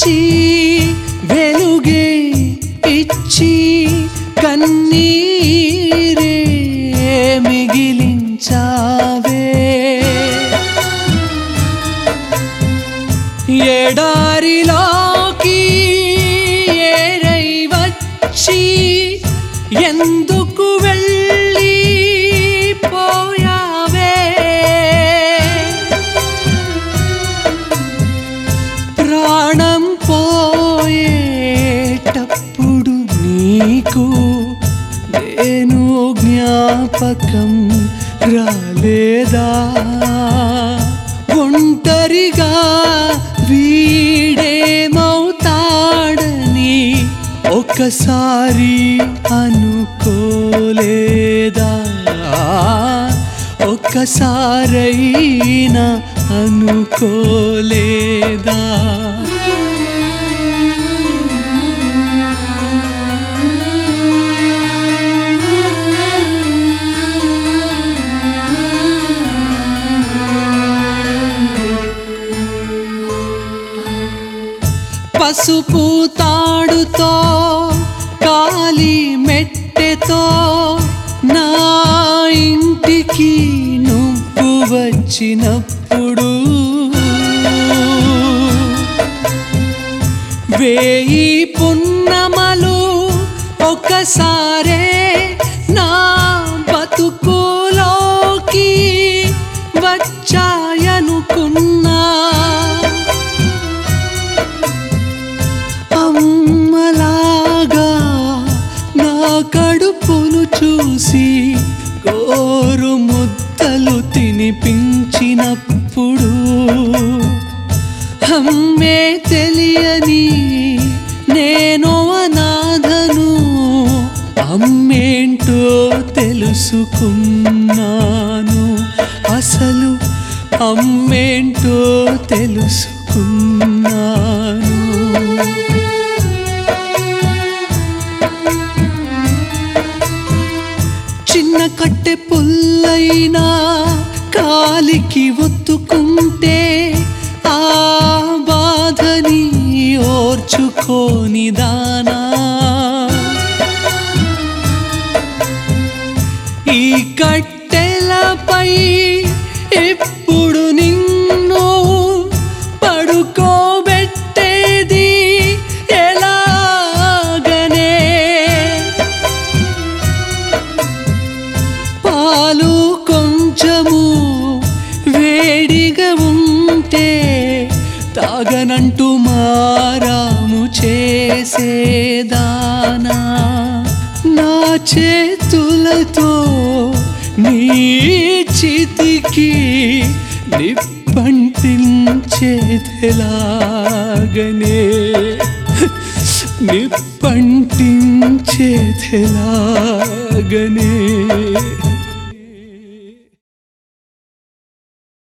వచ్చి వెలుగే ఇచ్చి కన్నీరే మిగిలించావే ఎడారిలోకి ఏరై వచ్చి ఎందుకు వెళ్ళి పోయావే ప్రాణం పోయేటప్పుడు నీకు నేను జ్ఞాపకం రాలేదా ఒంటరిగా వీడేమవుతాడని ఒకసారి అనుకోలేదా ఒక్కసారైనా అనుకోలేదా పసుపు తాడుతో కాలి మెట్టెతో నా ఇంటికి నువ్వు వచ్చినప్పుడు వేయి పున్నమలు ఒకసారే నా బతుకులోకి వచ్చాయనుకున్నా అమ్మలాగా నా కడుపును చూసి కోరు ముద్దలు తినిపించినప్పుడు అమ్మే తెలియని నేను అనాథను అమ్మేంటో తెలుసుకున్నాను అసలు అమ్మేంటో తెలుసుకున్నాను చిన్న కట్టె పుల్లైనా కాలికి ఒత్తుకుంటే ఆ బాధని ఓర్చుకోని దానా ఈ కట్టెలపై ఎప్పుడు నిన్ను పడుకోబెట్టేది ఎలాగనే పాలు కొంచెము వేడిగా ఉంటే తాగనంటూ మారాము చేసేదానా నా చేతులతో నీ చితికి నిప్పంటించేదెలాగనే నిప్పంటించేదెలాగనే